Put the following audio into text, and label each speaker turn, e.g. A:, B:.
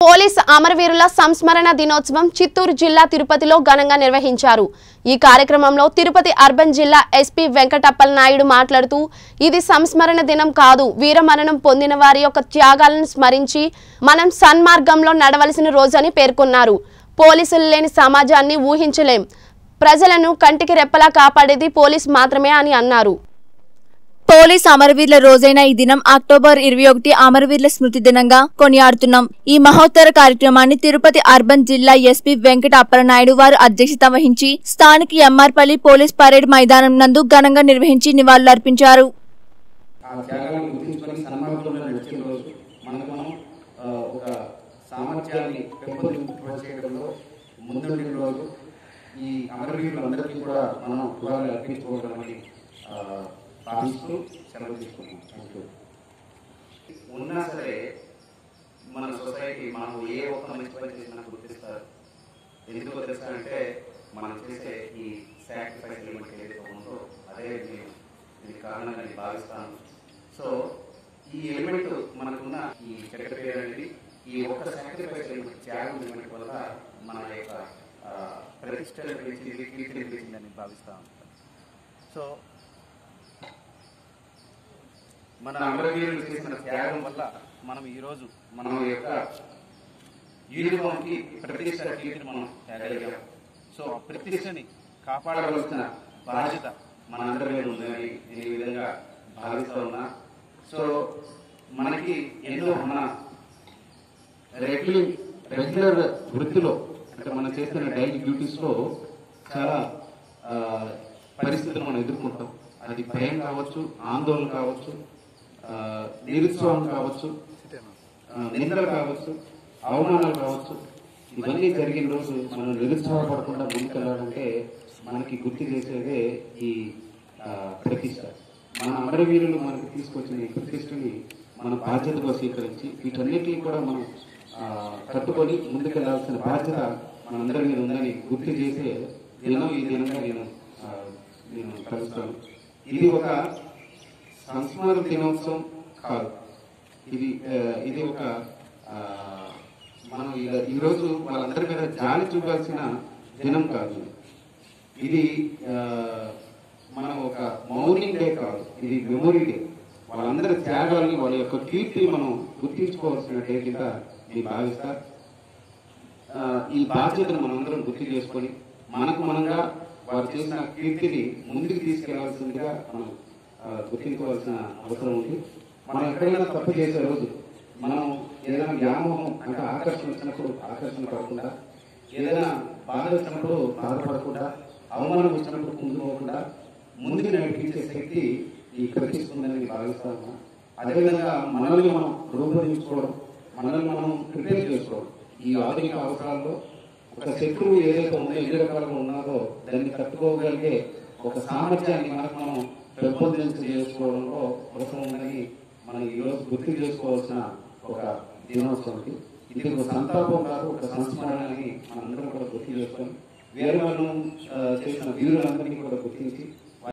A: Police అమరవీరుల సంస్మరణ దినోత్సవం చిత్తూరు జిల్లా తిరుపతిలో ఘనంగా నిర్వహించారు ఈ కార్యక్రమంలో తిరుపతి అర్బన్ జిల్లా ఎస్పీ వెంకటప్పల నాయుడు మాట్లాడుతూ ఇది సంస్మరణ దినం కాదు వీరమరణం పొందిన వారి యొక్క త్యాగాలను స్మరించి మనం సన్మార్గంలో నడవలసిన రోజని పేర్కొన్నారు పోలీసులు లేని సమాజాన్ని ఊహించలేం ప్రజలను కంటికి రెప్పలా కాపాడేది పోలీస్ మాత్రమే అని అన్నారు
B: పోలీస్ అమరవీరుల రోజైన ఈ దినం అక్టోబర్ ఇరవై ఒకటి అమరవీరుల స్మృతి దినంగా కొనియాడుతున్నాం ఈ మహోత్తర కార్యక్రమాన్ని తిరుపతి అర్బన్ జిల్లా ఎస్పీ వెంకట అప్పలనాయుడు వారు అధ్యక్షత వహించి స్థానిక ఎంఆర్పల్లి పోలీస్ పరేడ్ మైదానం నందు ఘనంగా నిర్వహించి నివాళులర్పించారు
C: ఆ త్యాగాన్ని గుర్తించుకొని సన్మార్గంలో నడిచిన రోజు మనకు మనం ఆ, ఒక సామర్థ్యాన్ని పెంపొందింపచేయడంలో ముందుండిన రోజు ఈ అమరవీరులందరికీ కూడా మనం గృహాలు అర్పించుకోగలమని ఆ, భావిస్తూ సెలవు తీసుకున్నాం థ్యాంక్ యూ ఉన్నా సరే మన సొసైటీ మనం ఏ ఒక్క మంచి పని చేసినా గుర్తిస్తారు ఎందుకు తెలుస్తానంటే మనం చేసే ఈ సాక్రిఫైస్ ఎలిమెంట్ ఏదైతే ఉందో అదే నేను దీనికి కారణంగా నేను భావిస్తాను సో ఈ ఎలిమెంట్ మనకున్న ఈ చెడ్డ పేరు అనేది ఈ ఒక్క సాక్రిఫైస్ ఎలిమెంట్ త్యాగం ఎలిమెంట్ వల్ల మన యొక్క ఆ, ప్రతిష్టను పెంచింది కీర్తిని పెంచిందని భావిస్తా ఉంటాను సో మన అమరవీరులు చేసిన త్యాగం వల్ల మనం ఈరోజు మన యొక్క యూనిఫామ్కి ప్రతిష్ట కీర్తిని మనం తేగలిగాం సో ఆ ప్రతిష్టని కాపాడవలసిన బాధ్యత మన అందరి మీద ఉందని నేను ఈ విధంగా భావిస్తూ ఉన్నా సో మనకి ఎన్నో మన రెగ్యులర్ రెగ్యులర్ వృత్తిలో అంటే మనం చేస్తున్న డైలీ డ్యూటీస్ లో చాలా ఆ, పరిస్థితులు మనం ఎదుర్కొంటాం అది భయం కావచ్చు ఆందోళన కావచ్చు ఆ, నిరుత్సాహం కావచ్చు ఆ, నిందలు కావచ్చు అవమానాలు కావచ్చు ఇవన్నీ జరిగిన రోజు మనం నిరుత్సాహపడకుండా ముందుకెళ్ళాలంటే మనకి గుర్తు చేసేదే ఈ ఆ, ప్రతిష్ట మన అమరవీరులు మనకి తీసుకొచ్చిన ఈ ప్రతిష్టని మన బాధ్యతగా స్వీకరించి వీటన్నిటిని కూడా మనం ఆ, కట్టుకొని ముందుకెళ్లాల్సిన బాధ్యత మనందరి మీద ఉందని గుర్తు చేసే దినం ఈ దినంగా నేను ఆ, నేను కలుస్తాను ఇది ఒక సంస్మరణ దినోత్సవం కాదు ఇది ఆ, ఇది ఒక ఆ, మనం ఇలా- ఈరోజు వాళ్ళందరి మీద జాలి చూపాల్సిన దినం కాదు ఇది ఆ, మనం ఒక మౌనింగ్ డే కాదు ఇది మెమొరీ డే వాళ్ళందరి త్యాగాల్ని వాళ్ళ యొక్క కీర్తిని మనం గుర్తించుకోవాల్సిన డే కింద నేను భావిస్తా ఆ, ఈ బాధ్యతను మనందరం గుర్తు చేసుకొని మనకు మనంగా వారు చేసిన కీర్తిని ముందుకు తీసుకెళ్లాల్సిందిగా మనం ఆ, గుర్తించవలసిన అవసరం ఉంది మనం ఎక్కడైనా తప్పు చేసే రోజు మనం ఏదైనా వ్యామోహం అంటే ఆకర్షణ వచ్చినప్పుడు ఆకర్షణ పడకుండా ఏదైనా బాధ వచ్చినప్పుడు బాధపడకుండా అవమానం వచ్చినప్పుడు కుంగిపోకుండా ముందుకు నడిపించే శక్తి ఈ కృషిస్తుందని నేను భావిస్తాను అదేవిధంగా మనల్ని మనం రూపొందించుకోవడం మనల్ని మనం ప్రిపేర్ చేసుకోవడం ఈ ఆధునిక అవసరాల్లో ఒక శత్రువు ఏదైతే ఉందో ఎన్ని రకాలుగా ఉన్నదో దాన్ని తట్టుకోగలిగే ఒక సామర్థ్యాన్ని మనకు మనం పెంపొందించి చేసుకోవడంలో అవసరం ఉందని మనం ఈరోజు గుర్తు చేసుకోవాల్సిన ఒక దినోత్సవం ఇది. ఇది ఒక సంతాపం కాదు ఒక సంస్మరణ అని మనందరం కూడా గుర్తు చేసుకొని వేరే మనం చేసిన వీరులందరినీ కూడా గుర్తించి